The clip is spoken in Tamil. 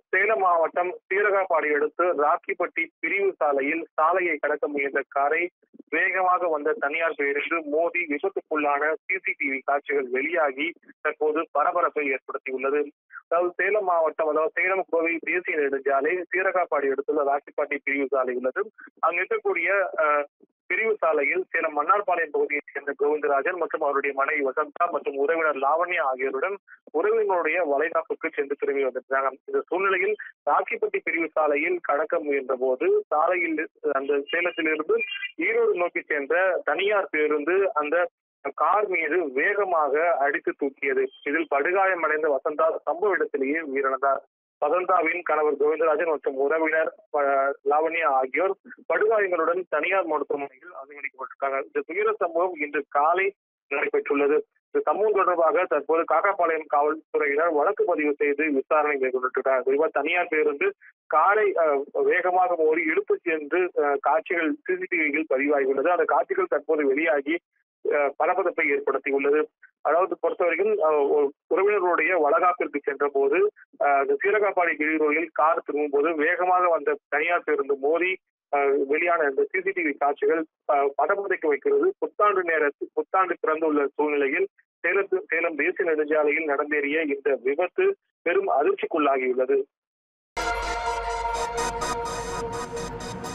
சேலம் மாவட்டம் சீரகாப்பாடி அடுத்து ராக்கிப்பட்டி பிரிவு சாலையில் சாலையை கடக்க முயன்ற காரை வேகமாக வந்த தனியார் பேருந்து மோதி விபத்துக்குள்ளான சிசிடிவி காட்சிகள் வெளியாகி தற்போது பரபரப்பை ஏற்படுத்தியுள்ளது அதாவது சேலம் மாவட்டம் அதாவது சேலம் கோவை தேசிய நெடுஞ்சாலை சீரகாப்பாடி அடுத்துள்ள ராக்கிப்பாட்டி பிரிவு சாலை உள்ளது அங்கு இருக்கக்கூடிய அஹ், பிரிவு சாலையில் சேலம் மன்னார்பாளையம் பகுதியைச் சேர்ந்த கோவிந்தராஜன் மற்றும் அவருடைய மனைவி வசந்தா மற்றும் உறவினர் லாவண்யா ஆகியோருடன் உறவினருடைய வளைகாப்புக்கு சென்று திரும்பி வந்திருந்தாங்க இந்த சூழ்நிலையில் ராக்கிப்பட்டி பிரிவு சாலையில் கடக்க முயன்ற போது சாலையில் அந்த சேலத்திலிருந்து ஈரோடு நோக்கி சென்ற தனியார் பேருந்து அந்த கார் மீது வேகமாக அடித்து தூக்கியது இதில் படுகாயமடைந்த வசந்தா சம்பவ இடத்திலேயே உயிரிழந்தார் வசந்தாவின் கணவர் கோவிந்தராஜன் மற்றும் உறவினர் அஹ், லாவண்யா ஆகியோர் படுகாயங்களுடன் தனியார் மருத்துவமனையில் அனுமதிக்கப்பட்டிருக்காங்க இந்த துயர சம்பவம் இன்று காலை நடைபெற்றுள்ளது இந்த சம்பவம் தொடர்பாக தற்போது காக்காபாளையம் காவல்துறையினர் வழக்கு பதிவு செய்து விசாரணை மேற்கொண்டிருக்கிறார் குறிப்பா தனியார் பேருந்து காரை அஹ், வேகமாக மோதி இழுத்துச் சென்று அஹ், காட்சிகள் சிசிடிவியில் பதிவாகியுள்ளது அந்த காட்சிகள் தற்போது வெளியாகி அஹ், பரபரப்பை ஏற்படுத்தியுள்ளது அதாவது பொறுத்தவரைக்கும் அஹ், ஒரு உறவினர்களுடைய வளகாப்பிற்கு சென்ற போது அஹ், இந்த சீரகாப்பாடி கிரிரோயில் கார் திரும்பும் போது வேகமாக வந்த தனியார் பேருந்து மோதி அஹ், வெளியான இந்த சிசிடிவி காட்சிகள் அஹ், படபதைக்க வைக்கிறது புத்தாண்டு நேரத்தில் புத்தாண்டு பிறந்துள்ள சூழ்நிலையில் சேலத்து சேலம் தேசிய நெடுஞ்சாலையில் நடந்தேறிய இந்த விபத்து பெரும் அதிர்ச்சிக்குள்ளாகியுள்ளது